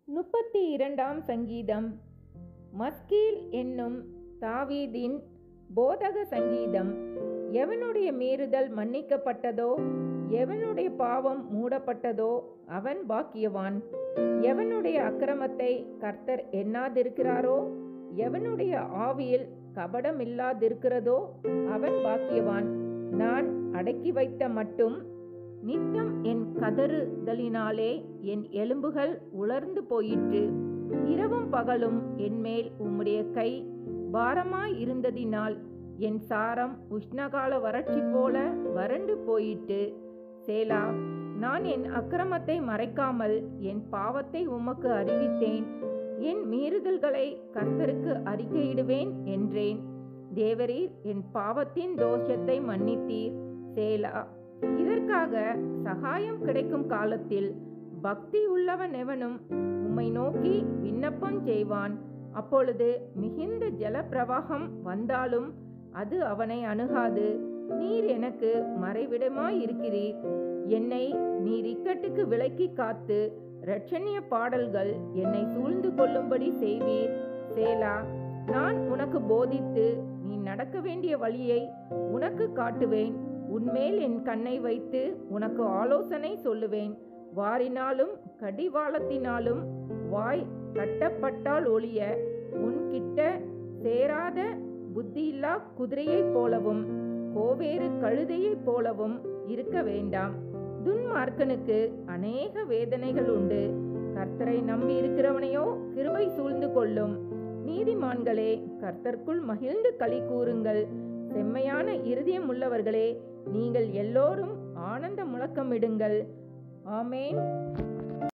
முப்பத்தி இரண்டாம் சங்கீதம் மஸ்கீல் என்னும் தாவீதின் போதக சங்கீதம் எவனுடைய மீறுதல் மன்னிக்கப்பட்டதோ எவனுடைய பாவம் மூடப்பட்டதோ அவன் பாக்கியவான் எவனுடைய அக்கிரமத்தை கர்த்தர் எண்ணாதிருக்கிறாரோ எவனுடைய ஆவியில் கபடமில்லாதிருக்கிறதோ அவன் பாக்கியவான் நான் அடக்கி வைத்த மட்டும் நித்தம் என் கதறுதலினாலே என் எலும்புகள் உலர்ந்து போயிற்று இரவும் பகலும் என்மேல் உம்முடைய கை பாரமாய் இருந்ததினால் என் சாரம் உஷ்ணகால வறட்சி போல வறண்டு போயிட்டு சேலா நான் என் அக்கிரமத்தை மறைக்காமல் என் பாவத்தை உமக்கு அறிவித்தேன் என் மீறுதல்களை கர்த்தருக்கு அறிக்கையிடுவேன் என்றேன் தேவரீர் என் பாவத்தின் தோஷத்தை மன்னித்தீர் சேலா இதற்காக சகாயம் கிடைக்கும் காலத்தில் பக்தி உள்ளவன் எவனும் உம்மை நோக்கி விண்ணப்பம் செய்வான் அப்பொழுது மிகுந்த ஜல பிரவாகம் வந்தாலும் அது அவனை அணுகாது நீர் எனக்கு மறைவிடமாயிருக்கிறீர் என்னை நீர் இக்கட்டுக்கு விலக்கி காத்து இரட்சணிய பாடல்கள் என்னை சூழ்ந்து கொள்ளும்படி செய்வீர் சேலா நான் உனக்கு போதித்து நீ நடக்க வேண்டிய வழியை உனக்கு காட்டுவேன் உன்மேல் என் கண்ணை வைத்து உனக்கு ஆலோசனை சொல்லுவேன் வாரினாலும் கடிவாளத்தினாலும் வாய் கட்டப்பட்டால் ஒழிய உன்கிட்ட சேராத புத்தியில்லா குதிரையைப் போலவும் கோவேறு கழுதையைப் போலவும் இருக்க வேண்டாம் துன்மார்க்கனுக்கு அநேக வேதனைகள் உண்டு கர்த்தரை நம்பி இருக்கிறவனையோ கிருபை சூழ்ந்து கொள்ளும் நீதிமான்களே கர்த்தர்க்குள் மகிழ்ந்து களி கூறுங்கள் செம்மையான இருதயம் உள்ளவர்களே நீங்கள் எல்லோரும் ஆனந்த முழக்கமிடுங்கள் ஆமேன்